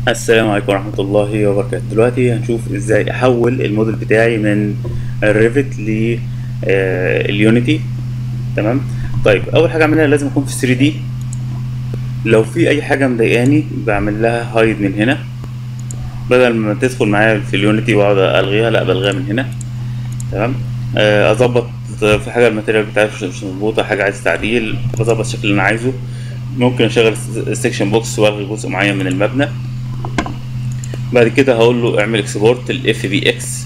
السلام عليكم ورحمة الله وبركاته دلوقتي هنشوف ازاي احول الموديل بتاعي من الريفت ل اليونيتي تمام طيب اول حاجة اعملها لازم اكون في 3 دي لو في اي حاجة مضايقاني بعمل لها هايد من هنا بدل ما تدخل معايا في اليونيتي واقعد الغيها لا بلغيها من هنا تمام آه، اظبط في حاجة الماتيريال بتاعتي مش مظبوطة حاجة عايز تعديل بظبط الشكل اللي انا عايزه ممكن اشغل السكشن بوكس والغي جزء معين من المبنى بعد كده هقول له اعمل اكسبورت الاف بي اكس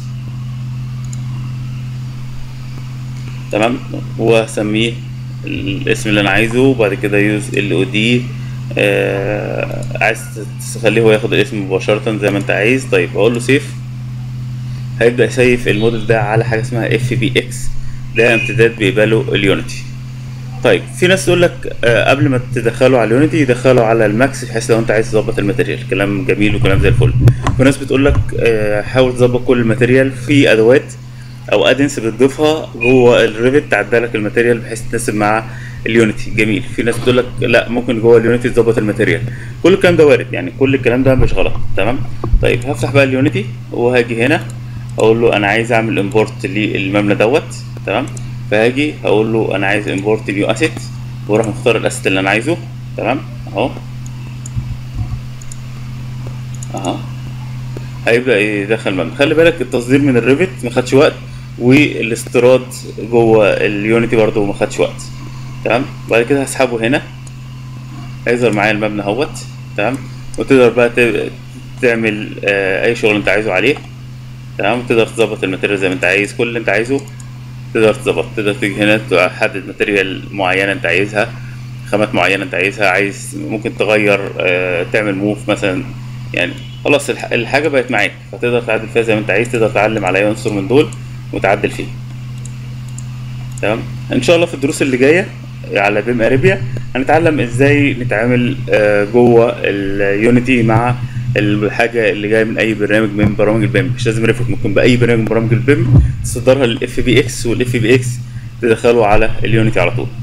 تمام واسميه الاسم اللي انا عايزه وبعد كده يوز ال او دي عايز تخليه هو ياخد الاسم مباشرة زي ما انت عايز طيب اقول له سيف هيبدأ يسيف الموديل ده على حاجة اسمها اف بي اكس ده امتداد بيقبله اليونيتي طيب في ناس تقول لك آه قبل ما تدخله على اليونيتي يدخله على الماكس بحيث لو انت عايز تظبط الماتيريال كلام جميل وكلام زي الفل في ناس بتقول لك آه حاول تظبط كل الماتيريال في ادوات او ادنس بتضيفها جوه الريفت تعدل لك الماتيريال بحيث تناسب مع اليونيتي جميل في ناس بتقول لك لا ممكن جوه اليونيتي تظبط الماتيريال كل الكلام ده وارد يعني كل الكلام ده مش غلط تمام طيب هفتح بقى اليونيتي وهاجي هنا اقول له انا عايز اعمل امبورت للمبنى دوت تمام فهاجي هقول له انا عايز امبورت نيو اسيت واروح مختار الاسيت اللي انا عايزه تمام اهو اهو هيبدا يدخل مبنى خلي بالك التصدير من الريفت ما خدش وقت والاستيراد جوه اليونيتي برضه ما خدش وقت تمام بعد كده هسحبه هنا هيظهر معايا المبنى اهوت تمام وتقدر بقى تعمل آه اي شغل انت عايزه عليه تمام تقدر تظبط الماتيريال زي ما انت عايز كل اللي انت عايزه تقدر تظبط تقدر تيجي هنا تحدد ماتيريال معينة انت عايزها خامات معينة انت عايزها عايز ممكن تغير اه تعمل موف مثلا يعني خلاص الحاجة بقت معاك فتقدر تعدل فيها زي ما انت عايز تقدر تعلم على اي عنصر من دول وتعدل فيه تمام ان شاء الله في الدروس اللي جاية على بيم اريبيا هنتعلم ازاي نتعامل اه جوه اليونيتي مع الحاجه اللي جايه من اي برنامج من برامج البيم مش لازم ريفت ممكن باي برنامج من برامج البيم تصدرها للاف بي اكس والاف بي اكس تدخله على اليونيتي على طول